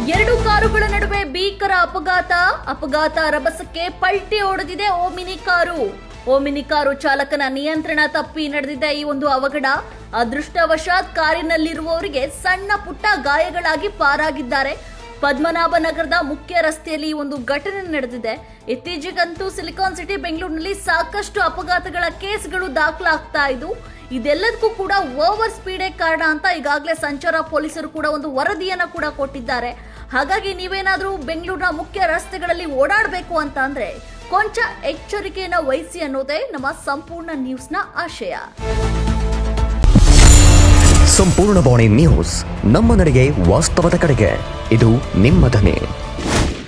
ಎರಡು ಕಾರುಗಳ ನಡುವೆ ಭೀಕರ ಅಪಘಾತ ಅಪಘಾತ ರಭಸಕ್ಕೆ ಪಲ್ಟಿ ಹೊಡೆದಿದೆ ಓಮಿನಿ ಕಾರು ಓಮಿನಿ ಕಾರು ಚಾಲಕನ ನಿಯಂತ್ರಣ ತಪ್ಪಿ ನಡೆದಿದೆ ಈ ಒಂದು ಅವಘಡ ಅದೃಷ್ಟವಶಾತ್ ಕಾರಿನಲ್ಲಿರುವವರಿಗೆ ಸಣ್ಣ ಪುಟ್ಟ ಗಾಯಗಳಾಗಿ ಪಾರಾಗಿದ್ದಾರೆ ಪದ್ಮನಾಭ ನಗರದ ಮುಖ್ಯ ರಸ್ತೆಯಲ್ಲಿ ಈ ಒಂದು ಘಟನೆ ನಡೆದಿದೆ ಇತ್ತೀಚೆಗಂತೂ ಸಿಲಿಕಾನ್ ಸಿಟಿ ಬೆಂಗಳೂರಿನಲ್ಲಿ ಸಾಕಷ್ಟು ಅಪಘಾತಗಳ ಕೇಸ್ಗಳು ದಾಖಲಾಗ್ತಾ ಇದ್ದು ಇದೆಲ್ಲದಕ್ಕೂ ಕೂಡ ಓವರ್ ಸ್ಪೀಡೇ ಕಾರಣ ಅಂತ ಈಗಾಗಲೇ ಸಂಚಾರ ಪೊಲೀಸರು ಕೂಡ ಒಂದು ವರದಿಯನ್ನ ಕೂಡ ಕೊಟ್ಟಿದ್ದಾರೆ ಹಾಗಾಗಿ ನೀವೇನಾದ್ರೂ ಬೆಂಗಳೂರಿನ ಮುಖ್ಯ ರಸ್ತೆಗಳಲ್ಲಿ ಓಡಾಡಬೇಕು ಅಂತ ಅಂದ್ರೆ ಕೊಂಚ ಎಚ್ಚರಿಕೆಯನ್ನ ವಹಿಸಿ ಅನ್ನೋದೇ ನಮ್ಮ ಸಂಪೂರ್ಣ ನ್ಯೂಸ್ನ ಆಶಯ ಸಂಪೂರ್ಣ ಬಾಣಿ ನ್ಯೂಸ್ ನಮ್ಮ ನಡೆಗೆ ವಾಸ್ತವದ ಕಡೆಗೆ ಇದು ನಿಮ್ಮ ಧ್ವನಿ